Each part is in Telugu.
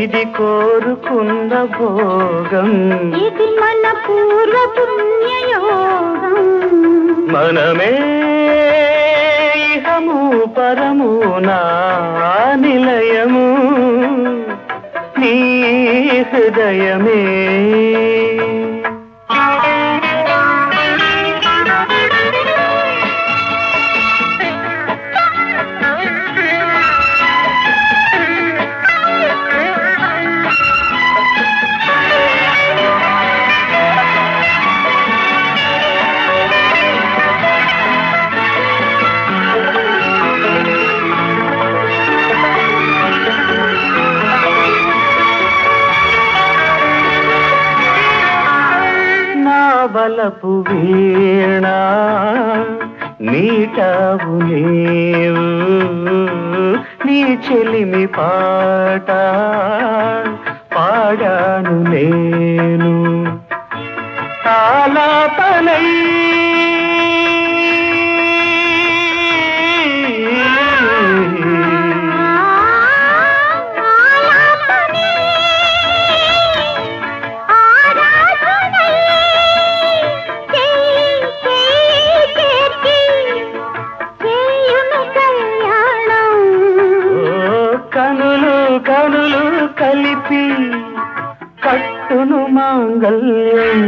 ఇది కోరుకున్న భోగం ఇది మన పూర్వ పుణ్యయోగం మనమే ఇహము పరము నా నిలయము నీ హృదయమే నా బలపు వీణ నీటావు నీవు నీ చెలిమి పాట పాడాను నేను ఆలాపనై ఆలాపనే ఆరాధనై చేయి చేయి చేర్చి చేయును కళ్యాణం ఓ కనులు కనులు కలిపి కట్టును మాంగల్యం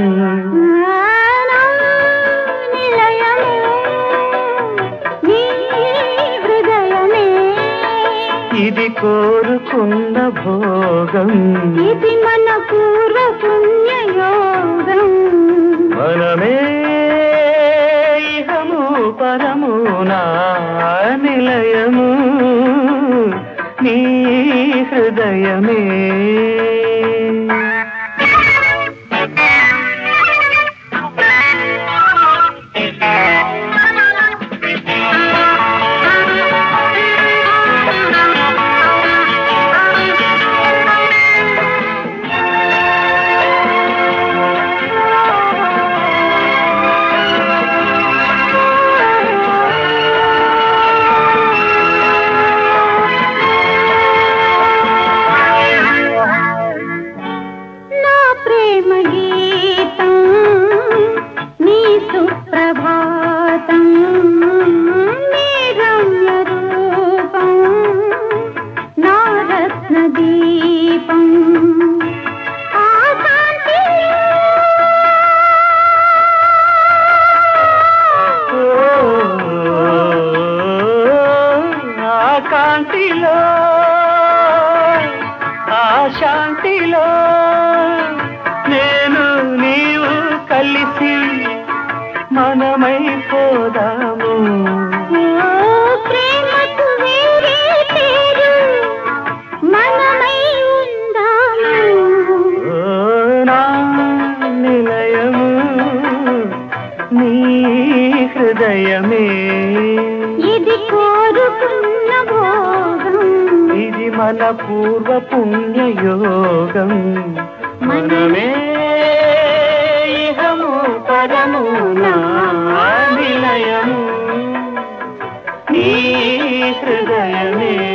నిలయము నీ హృదయమే ఇది కోరుకున్న భోగం ఇది మన పూర్వ పుణ్యయోగం మనమే ఇహము పరము నా నిలయము నీ హృదయమే నా ప్రేమ గీతం నీ సుప్రభాతం నీ రమ్య రూపం నా రత్న దీపం ఆ ఆ కాంతిలో ఆ శాంతిలో నేను నీవు కలిసి మనమైపోదాము ప్రేమకు వేరే పేరు మనమై ఉందాము ఓ నా నిలయము నీ హృదయమే ఇది కోరుకున్న భోగం ఇది మన పూర్వ పుణ్యయోగం మనమే ఇహము పరము నా నిలయము నీ హృదయమే